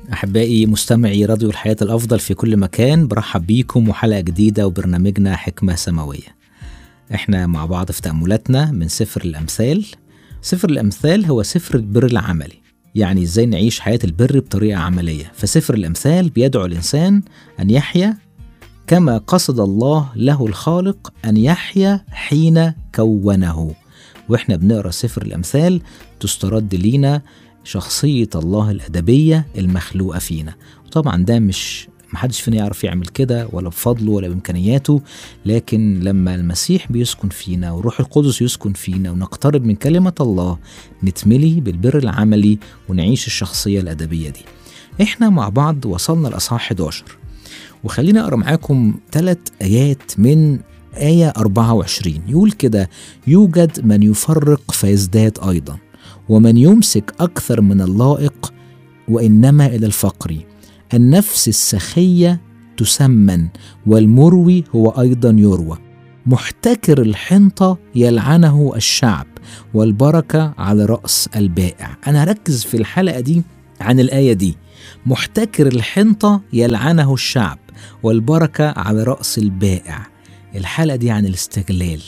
أحبائي مستمعي راديو الحياة الأفضل في كل مكان برحب بيكم وحلقة جديدة وبرنامجنا حكمة سماوية احنا مع بعض في تأملاتنا من سفر الأمثال سفر الأمثال هو سفر البر العملي يعني ازاي نعيش حياة البر بطريقة عملية فسفر الأمثال بيدعو الإنسان أن يحيا كما قصد الله له الخالق أن يحيا حين كونه واحنا بنقرا سفر الأمثال تسترد لينا شخصية الله الأدبية المخلوقة فينا وطبعا ده مش محدش فينا يعرف يعمل كده ولا بفضله ولا بإمكانياته لكن لما المسيح بيسكن فينا والروح القدس يسكن فينا ونقترب من كلمة الله نتملي بالبر العملي ونعيش الشخصية الأدبية دي احنا مع بعض وصلنا لأصحاح 11 وخليني أقرأ معاكم ثلاث آيات من آية 24 يقول كده يوجد من يفرق فيزداد أيضا ومن يمسك أكثر من اللائق وإنما إلى الفقر النفس السخية تسمن والمروي هو أيضا يروى محتكر الحنطة يلعنه الشعب والبركة على رأس البائع أنا هركز في الحلقة دي عن الآية دي محتكر الحنطة يلعنه الشعب والبركة على رأس البائع الحلقة دي عن الاستغلال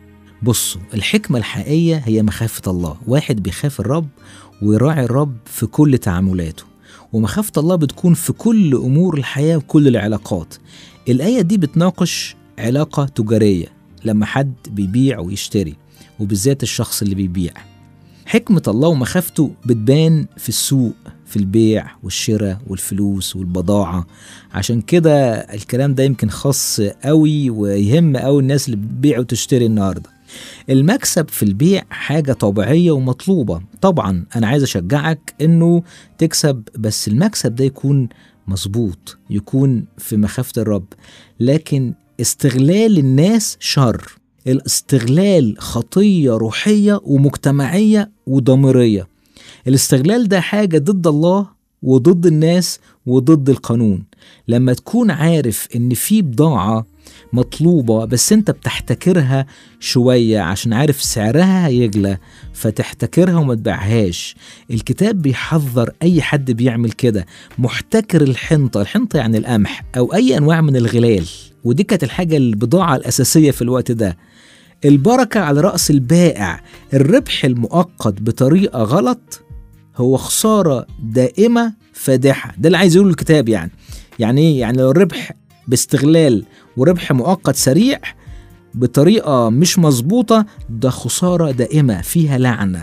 بصوا الحكمة الحقيقية هي مخافة الله واحد بيخاف الرب ويراعي الرب في كل تعاملاته ومخافة الله بتكون في كل أمور الحياة وكل العلاقات الآية دي بتناقش علاقة تجارية لما حد بيبيع ويشتري وبالذات الشخص اللي بيبيع حكمة الله ومخافته بتبان في السوق في البيع والشراء والفلوس والبضاعة عشان كده الكلام ده يمكن خاص قوي ويهم قوي الناس اللي بتبيع وتشتري النهارده المكسب في البيع حاجة طبيعية ومطلوبة طبعا أنا عايز أشجعك إنه تكسب بس المكسب ده يكون مظبوط يكون في مخافة الرب لكن استغلال الناس شر الاستغلال خطية روحية ومجتمعية وضميرية الاستغلال ده حاجة ضد الله وضد الناس وضد القانون لما تكون عارف ان في بضاعة مطلوبة بس انت بتحتكرها شوية عشان عارف سعرها هيغلى فتحتكرها وما تبيعهاش الكتاب بيحذر اي حد بيعمل كده محتكر الحنطة الحنطة يعني القمح او اي انواع من الغلال ودي كانت الحاجة البضاعة الاساسية في الوقت ده البركة على رأس البائع الربح المؤقت بطريقة غلط هو خسارة دائمة فادحة ده اللي عايز يقوله الكتاب يعني يعني ايه يعني لو الربح باستغلال وربح مؤقت سريع بطريقة مش مظبوطة ده خسارة دائمة فيها لعنة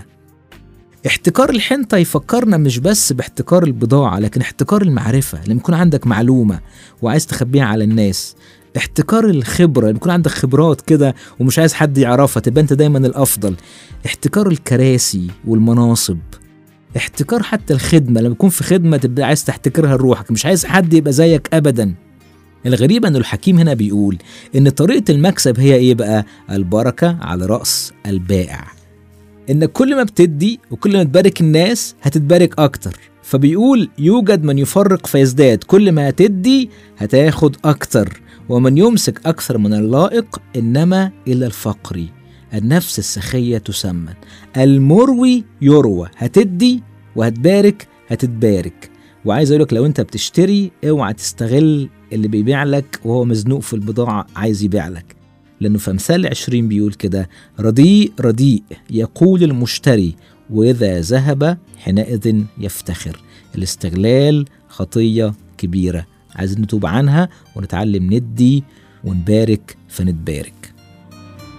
احتكار الحنطة يفكرنا مش بس باحتكار البضاعة لكن احتكار المعرفة لما يكون عندك معلومة وعايز تخبيها على الناس احتكار الخبرة لما يكون عندك خبرات كده ومش عايز حد يعرفها تبقى انت دايما الافضل احتكار الكراسي والمناصب احتكار حتى الخدمة لما يكون في خدمة تبقى عايز تحتكرها لروحك مش عايز حد يبقى زيك ابدا الغريب ان الحكيم هنا بيقول ان طريقة المكسب هي ايه بقى البركة على رأس البائع انك كل ما بتدي وكل ما تبارك الناس هتتبارك اكتر فبيقول يوجد من يفرق فيزداد كل ما هتدي هتاخد اكتر ومن يمسك اكثر من اللائق انما الى الفقر النفس السخية تسمن المروي يروى هتدي وهتبارك هتتبارك وعايز اقولك لو انت بتشتري اوعى تستغل اللي بيبيع لك وهو مزنوق في البضاعة عايز يبيع لك لأنه في أمثال عشرين بيقول كده رديء رديء يقول المشتري وإذا ذهب حينئذ يفتخر الاستغلال خطية كبيرة عايزين نتوب عنها ونتعلم ندي ونبارك فنتبارك